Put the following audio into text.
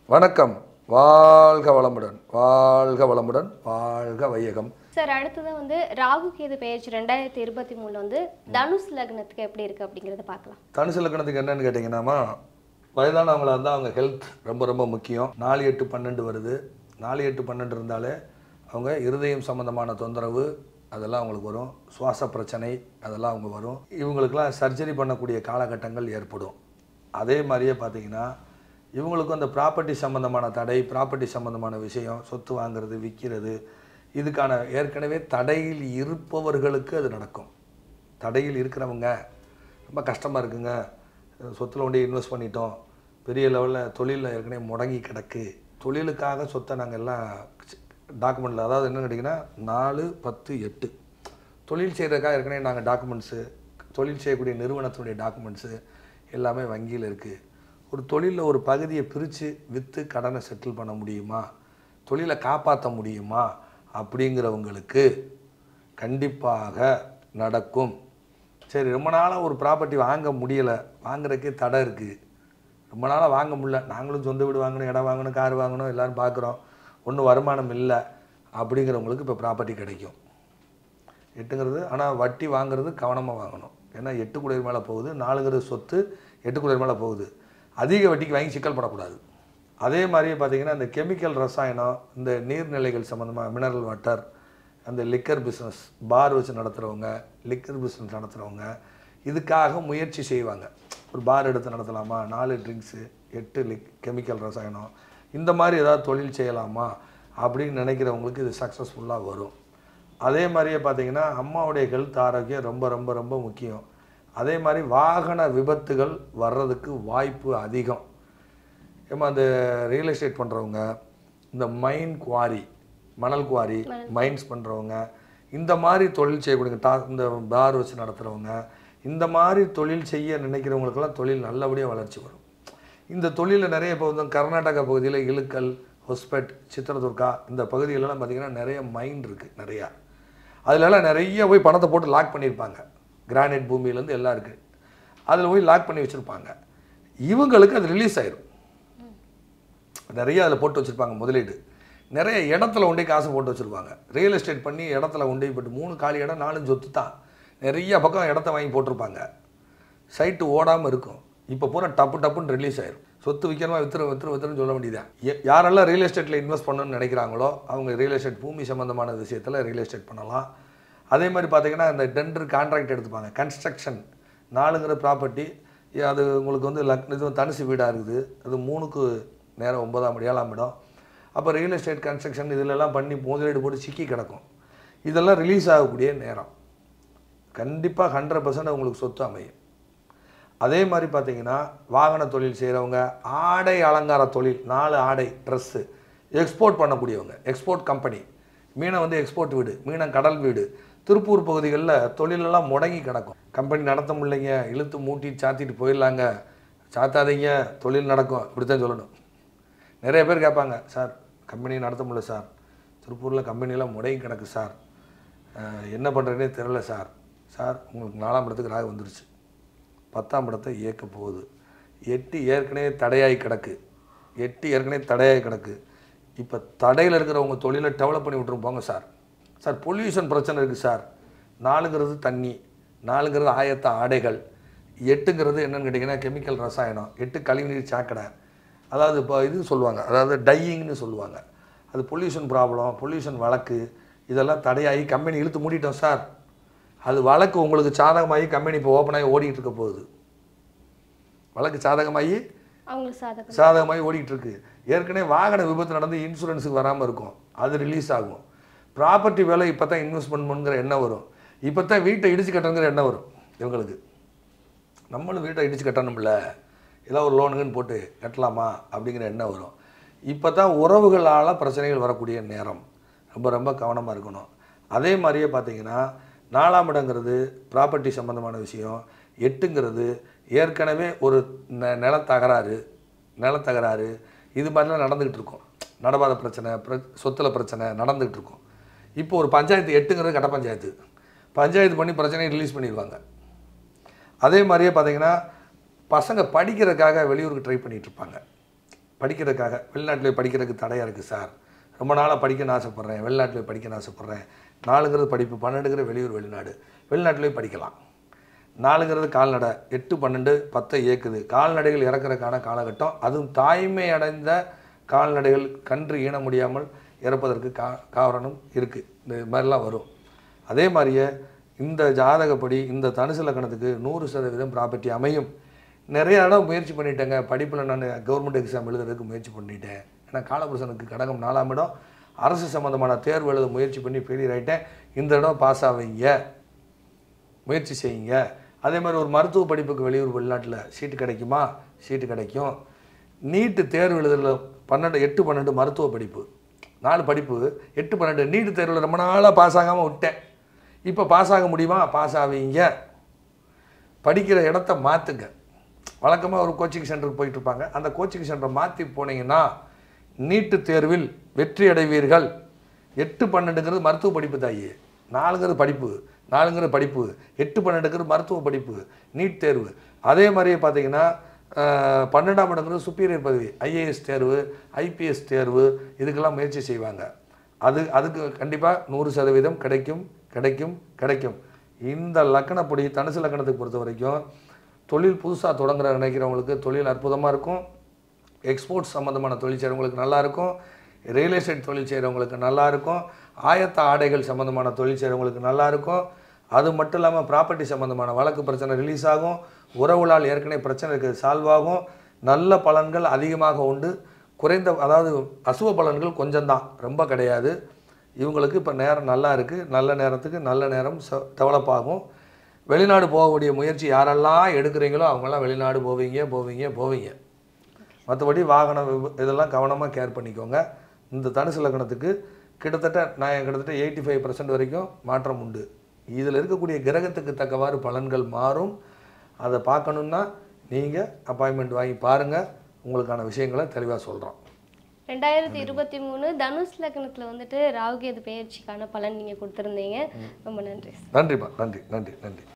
வணக்கம் வாழ்க வளமுடன் வாழ்க வளமுடன் வாழ்க வையகம் சார் அடுத்தது வந்து ராகு கேது பெயர்ச்சி ரெண்டாயிரத்தி இருபத்தி மூணுல வந்து தனுஷ் லக்னத்துக்கு எப்படி இருக்கு அப்படிங்கறத பார்க்கலாம் தனுசு லக்கணத்துக்கு என்னன்னு கேட்டிங்கன்னாமா வயதானவங்களா இருந்தால் அவங்க ஹெல்த் ரொம்ப ரொம்ப முக்கியம் நாலு எட்டு பன்னெண்டு வருது நாலு எட்டு பன்னெண்டு இருந்தாலே அவங்க இருதயம் சம்மந்தமான தொந்தரவு அதெல்லாம் அவங்களுக்கு வரும் சுவாச பிரச்சனை அதெல்லாம் அவங்க வரும் இவங்களுக்கெல்லாம் சர்ஜரி பண்ணக்கூடிய காலகட்டங்கள் ஏற்படும் அதே மாதிரியே பார்த்தீங்கன்னா இவங்களுக்கும் அந்த ப்ராப்பர்ட்டி சம்மந்தமான தடை ப்ராப்பர்ட்டி சம்மந்தமான விஷயம் சொத்து வாங்குறது விற்கிறது இதுக்கான ஏற்கனவே தடையில் இருப்பவர்களுக்கு அது நடக்கும் தடையில் இருக்கிறவங்க ரொம்ப கஷ்டமாக இருக்குங்க சொத்தில் கொண்டு இன்வெஸ்ட் பண்ணிட்டோம் பெரிய லெவலில் தொழிலில் ஏற்கனவே முடங்கி கிடக்கு தொழிலுக்காக சொத்தை நாங்கள் எல்லாம் டாக்குமெண்ட்டில் அதாவது என்ன கேட்டிங்கன்னா நாலு பத்து எட்டு தொழில் செய்கிறதுக்காக ஏற்கனவே நாங்கள் டாக்குமெண்ட்ஸு தொழில் செய்யக்கூடிய நிறுவனத்தினுடைய டாக்குமெண்ட்ஸு எல்லாமே வங்கியில் இருக்குது ஒரு தொழிலில் ஒரு பகுதியை பிரித்து விற்று கடனை செட்டில் பண்ண முடியுமா தொழிலை காப்பாற்ற முடியுமா அப்படிங்கிறவங்களுக்கு கண்டிப்பாக நடக்கும் சரி ரொம்ப நாளாக ஒரு ப்ராப்பர்ட்டி வாங்க முடியலை வாங்குறதுக்கே தடை இருக்குது ரொம்ப நாளாக வாங்க முடியல நாங்களும் சொந்த வீடு வாங்கணும் இடம் வாங்கணும் கார் வாங்கணும் எல்லோரும் பார்க்குறோம் ஒன்றும் வருமானம் இல்லை அப்படிங்கிறவங்களுக்கு இப்போ ப்ராப்பர்ட்டி கிடைக்கும் எட்டுங்கிறது ஆனால் வட்டி வாங்குறது கவனமாக வாங்கணும் ஏன்னா எட்டு குளிர் மேலே போகுது நாலுங்கிறது சொத்து எட்டு குளிர் மேலே போகுது அதிக வட்டிக்கு வாங்கி சிக்கல் படக்கூடாது அதே மாதிரியே பார்த்தீங்கன்னா இந்த கெமிக்கல் ரசாயனம் இந்த நீர்நிலைகள் சம்மந்தமாக மினரல் வாட்டர் அந்த லிக்கர் பிஸ்னஸ் பார் வச்சு நடத்துகிறவங்க லிக்கர் பிஸ்னஸ் நடத்துகிறவங்க இதுக்காக முயற்சி செய்வாங்க ஒரு பார் எடுத்து நடத்தலாமா நாலு ட்ரிங்க்ஸு எட்டு லிக் கெமிக்கல் ரசாயனம் இந்த மாதிரி ஏதாவது தொழில் செய்யலாமா அப்படின்னு நினைக்கிறவங்களுக்கு இது சக்ஸஸ்ஃபுல்லாக வரும் அதே மாதிரியே பார்த்தீங்கன்னா அம்மாவுடைய ஹெல்த் ஆரோக்கியம் ரொம்ப ரொம்ப ரொம்ப முக்கியம் அதே மாதிரி வாகன விபத்துகள் வர்றதுக்கு வாய்ப்பு அதிகம் ஏமா அந்த ரியல் எஸ்டேட் பண்ணுறவங்க இந்த மைன் குவாரி மணல் குவாரி மைன்ஸ் பண்ணுறவங்க இந்த மாதிரி தொழில் செய்யக்கூடிய டா இந்த பார் வச்சு நடத்துகிறவங்க இந்த மாதிரி தொழில் செய்ய நினைக்கிறவங்களுக்கெல்லாம் தொழில் நல்லபடியாக வளர்ச்சி வரும் இந்த தொழிலில் நிறைய இப்போ வந்து கர்நாடகா பகுதியில் இழுக்கல் ஹொஸ்பெட் சித்திரதுர்கா இந்த பகுதிகளெல்லாம் பார்த்திங்கன்னா நிறைய மைன் இருக்குது நிறையா அதுலலாம் நிறைய போய் பணத்தை போட்டு லாக் பண்ணியிருப்பாங்க கிரானைட் பூமியிலேருந்து எல்லாம் இருக்குது அதில் போய் லாக் பண்ணி வச்சுருப்பாங்க இவங்களுக்கு அது ரிலீஸ் ஆயிரும் நிறைய அதில் போட்டு வச்சுருப்பாங்க முதலீடு நிறைய இடத்துல உண்டே காசு போட்டு வச்சுருப்பாங்க ரியல் எஸ்டேட் பண்ணி இடத்துல உண்டே போட்டு மூணு காலி இடம் நாலு சொத்து தான் நிறைய பக்கம் இடத்த வாங்கி போட்டிருப்பாங்க சைட்டு ஓடாமல் இருக்கும் இப்போ பூரா டப்பு டப்புன்னு ரிலீஸ் ஆயிரும் சொத்து விற்கணுமா வித்துரு வித்துரு வித்துருன்னு சொல்ல வேண்டியதான் யா- யாரெல்லாம் ரியல் எஸ்டேட்டில் இன்வெஸ்ட் பண்ணணும்னு நினைக்கிறாங்களோ அவங்க ரியல் எஸ்டேட் பூமி சம்மந்தமான விஷயத்தில் ரியல் எஸ்டேட் பண்ணலாம் அதே மாதிரி பார்த்தீங்கன்னா இந்த டெண்டர் கான்ட்ராக்ட் எடுத்துப்பாங்க கன்ஸ்ட்ரக்ஷன் நாலுங்கிற ப்ராப்பர்ட்டி அது உங்களுக்கு வந்து லக் இது தனுசு வீடாக இருக்குது அது மூணுக்கு நேரம் ஒன்பதாம் இடம் ஏழாம் இடம் அப்போ ரியல் எஸ்டேட் கன்ஸ்ட்ரக்ஷன் இதிலெல்லாம் பண்ணி முதலீடு போட்டு சிக்கி கிடக்கும் இதெல்லாம் ரிலீஸ் ஆகக்கூடிய நேரம் கண்டிப்பாக ஹண்ட்ரட் பர்சன்ட் உங்களுக்கு சொத்து அமையும் அதே மாதிரி பார்த்தீங்கன்னா வாகன தொழில் செய்கிறவங்க ஆடை அலங்கார தொழில் நாலு ஆடை ட்ரெஸ்ஸு எக்ஸ்போர்ட் பண்ணக்கூடியவங்க எக்ஸ்போர்ட் கம்பெனி மீனை வந்து எக்ஸ்போர்ட் வீடு மீனை கடல் வீடு திருப்பூர் பகுதிகளில் தொழிலெல்லாம் முடங்கி கிடக்கும் கம்பெனி நடத்த முடியலைங்க இழுத்து மூட்டி சாத்திட்டு போயிடலாங்க சாத்தாதீங்க தொழில் நடக்கும் இப்படித்தான் சொல்லணும் நிறைய பேர் கேட்பாங்க சார் கம்பெனி நடத்த முடியல சார் திருப்பூரில் கம்பெனிலாம் முடங்கி கிடக்கு சார் அஹ், என்ன பண்ணுறதுனே தெரில சார் சார் உங்களுக்கு நாலாம் இடத்துக்கு ராகு வந்துருச்சு பத்தாம் இடத்தை இயக்க போகுது எட்டு ஏற்கனவே தடையாகி கிடக்கு எட்டு ஏற்கனவே தடையாகி கிடக்கு இப்போ தடையில் இருக்கிறவங்க தொழிலை டெவலப் பண்ணி விட்டுரும் போங்க சார் சார் பொல்யூஷன் பிரச்சனை இருக்குது சார் நாலுங்கிறது தண்ணி நாலுங்கிறது ஆயத்த ஆடைகள் எட்டுங்கிறது என்னன்னு கேட்டிங்கன்னா கெமிக்கல் ரசாயனம் எட்டு கழிவுநீர் சாக்கடை அதாவது இப்போ இது சொல்லுவாங்க அதாவது டையிங்னு சொல்லுவாங்க அது பொல்யூஷன் ப்ராப்ளம் பொல்யூஷன் வழக்கு இதெல்லாம் தடையாகி கம்பெனி இழுத்து மூடிட்டோம் சார் அது வழக்கு உங்களுக்கு சாதகமாகி கம்பெனி இப்போ ஓப்பன் ஆகி ஓடிட்டு இருக்க போகுது வழக்கு சாதகமாகி அவங்களுக்கு சாதகம் சாதகமாகி ஓடிட்டு இருக்கு ஏற்கனவே வாகன விபத்து நடந்து இன்சூரன்ஸுக்கு வராமல் இருக்கும் அது ரிலீஸ் ஆகும் ப்ராப்பர்ட்டி வேலை இப்போ தான் இன்வெஸ்ட்மெண்ட் பண்ணுங்கிற எண்ணம் வரும் இப்போ தான் வீட்டை இடிச்சு கட்டணுங்கிற எண்ணம் வரும் இவங்களுக்கு நம்மளும் வீட்டை இடிச்சு கட்டணும்ல ஏதோ ஒரு லோனுக்குன்னு போட்டு கட்டலாமா அப்படிங்கிற எண்ணம் வரும் இப்போ தான் உறவுகளால் பிரச்சனைகள் வரக்கூடிய நேரம் ரொம்ப ரொம்ப கவனமாக இருக்கணும் அதே மாதிரியே பார்த்தீங்கன்னா நாலாம் இடங்கிறது ப்ராப்பர்ட்டி சம்மந்தமான விஷயம் எட்டுங்கிறது ஏற்கனவே ஒரு ந நிலத்தகராறு நிலத்தகராறு இது மாதிரிலாம் நடந்துக்கிட்டு இருக்கும் நடவாத பிரச்சனை பிர சொத்தில் பிரச்சனை நடந்துகிட்டு இருக்கும் இப்போ ஒரு பஞ்சாயத்து எட்டுங்கிறது கட்ட பஞ்சாயத்து பஞ்சாயத்து பண்ணி பிரச்சனையை ரிலீஸ் பண்ணிடுவாங்க அதே மாதிரியே பார்த்தீங்கன்னா பசங்க படிக்கிறதுக்காக வெளியூருக்கு ட்ரை பண்ணிட்டு இருப்பாங்க படிக்கிறதுக்காக வெளிநாட்டில் படிக்கிறதுக்கு தடையாக இருக்குது சார் ரொம்ப நாளாக படிக்கணும்னு ஆசைப்பட்றேன் வெளிநாட்டில் படிக்கணும்னு ஆசைப்பட்றேன் நாலுங்கிறது படிப்பு பன்னெண்டுங்கிற வெளியூர் வெளிநாடு வெளிநாட்டிலே படிக்கலாம் நாலுங்கிறது கால்நடை எட்டு பன்னெண்டு பத்தை இயக்குது கால்நடைகள் இறக்குறதுக்கான காலகட்டம் அதுவும் தாய்மை அடைந்த கால்நடைகள் கன்று ஈன முடியாமல் இறப்பதற்கு கா காரணம் இருக்குது இந்த மாதிரிலாம் வரும் அதே மாதிரியே இந்த ஜாதகப்படி இந்த தனுசு லக்கணத்துக்கு நூறு சதவீதம் ப்ராப்பர்ட்டி அமையும் நிறைய இடம் முயற்சி பண்ணிட்டேங்க படிப்பில் நான் கவர்மெண்ட் எக்ஸாம் எழுதுறதுக்கு முயற்சி பண்ணிட்டேன் ஏன்னா காலபுருஷனுக்கு கடகம் நாலாம் இடம் அரசு சம்மந்தமான தேர்வு எழுத முயற்சி பண்ணி ஃபெயிலியர் ஆகிட்டேன் இந்த இடம் பாஸ் ஆவீங்க முயற்சி செய்யுங்க அதே மாதிரி ஒரு மருத்துவ படிப்புக்கு வெளியூர் வெளிநாட்டில் சீட்டு கிடைக்குமா சீட்டு கிடைக்கும் நீட்டு தேர்வு எழுதுல பன்னெண்டு எட்டு பன்னெண்டு மருத்துவ படிப்பு நாலு படிப்பு எட்டு பன்னெண்டு நீட்டு தேர்வில் ரொம்ப நாளாக பாஸ் ஆகாமல் விட்டேன் இப்போ பாஸ் ஆக முடியுமா பாஸ் ஆவீங்க படிக்கிற இடத்த மாற்றுங்க வழக்கமாக ஒரு கோச்சிங் சென்டருக்கு போயிட்டு இருப்பாங்க அந்த கோச்சிங் சென்டரை மாற்றி போனீங்கன்னா நீட்டு தேர்வில் வெற்றி அடைவீர்கள் எட்டு பன்னெண்டுங்கிறது மருத்துவ படிப்பு தாயி நாலுங்கிறது படிப்பு நாலுங்கிறது படிப்பு எட்டு பன்னெண்டுங்கிறது மருத்துவ படிப்பு நீட் தேர்வு அதே மாதிரியே பார்த்தீங்கன்னா அஹ், பன்னெண்டாம் இடங்கிறது சுப்பீரியர் பதவி ஐஏஎஸ் தேர்வு ஐபிஎஸ் தேர்வு இதுக்கெல்லாம் முயற்சி செய்வாங்க அது அதுக்கு கண்டிப்பாக நூறு சதவீதம் கிடைக்கும் கிடைக்கும் கிடைக்கும் இந்த லக்கணப்படி தனுசு லக்கணத்துக்கு பொறுத்த வரைக்கும் தொழில் புதுசாக தொடங்குற நினைக்கிறவங்களுக்கு தொழில் அற்புதமாக இருக்கும் எக்ஸ்போர்ட்ஸ் சம்மந்தமான தொழில் செய்கிறவங்களுக்கு நல்லா இருக்கும் ரியல் எஸ்டேட் தொழில் செய்கிறவங்களுக்கு நல்லா இருக்கும் ஆயத்த ஆடைகள் சம்மந்தமான தொழில் செய்கிறவங்களுக்கு நல்லா இருக்கும் அது மட்டும் இல்லாமல் ப்ராப்பர்ட்டி சம்மந்தமான வழக்கு பிரச்சனை ரிலீஸ் ஆகும் உறவுளால் ஏற்கனவே பிரச்சனை இருக்குது சால்வ் ஆகும் நல்ல பலன்கள் அதிகமாக உண்டு குறைந்த அதாவது அசுவ பலன்கள் கொஞ்சம்தான் ரொம்ப கிடையாது இவங்களுக்கு இப்போ நேரம் நல்லா இருக்குது நல்ல நேரத்துக்கு நல்ல நேரம் டெவலப் ஆகும் வெளிநாடு போகக்கூடிய முயற்சி யாரெல்லாம் எடுக்கிறீங்களோ அவங்கெல்லாம் வெளிநாடு போவீங்க போவீங்க போவீங்க மற்றபடி வாகனம் விப- இதெல்லாம் கவனமாக கேர் பண்ணிக்கோங்க இந்த தனுசு லக்னத்துக்கு கிட்டத்தட்ட நான் கிட்டத்தட்ட எயிட்டி ஃபைவ் வரைக்கும் மாற்றம் உண்டு இதில் இருக்கக்கூடிய கிரகத்துக்கு தக்கவாறு பலன்கள் மாறும் அதை பார்க்கணுன்னா நீங்கள் அப்பாயின்மெண்ட் வாங்கி பாருங்கள் உங்களுக்கான விஷயங்களை தெளிவாக சொல்கிறோம் ரெண்டாயிரத்தி இருபத்தி மூணு தனுஷ் லக்னத்துல வந்துட்டு ராகுகேது பெயர்ச்சிக்கான பலன் நீங்க கொடுத்துருந்தீங்க ரொம்ப நன்றி நன்றிப்பா நன்றி நன்றி நன்றி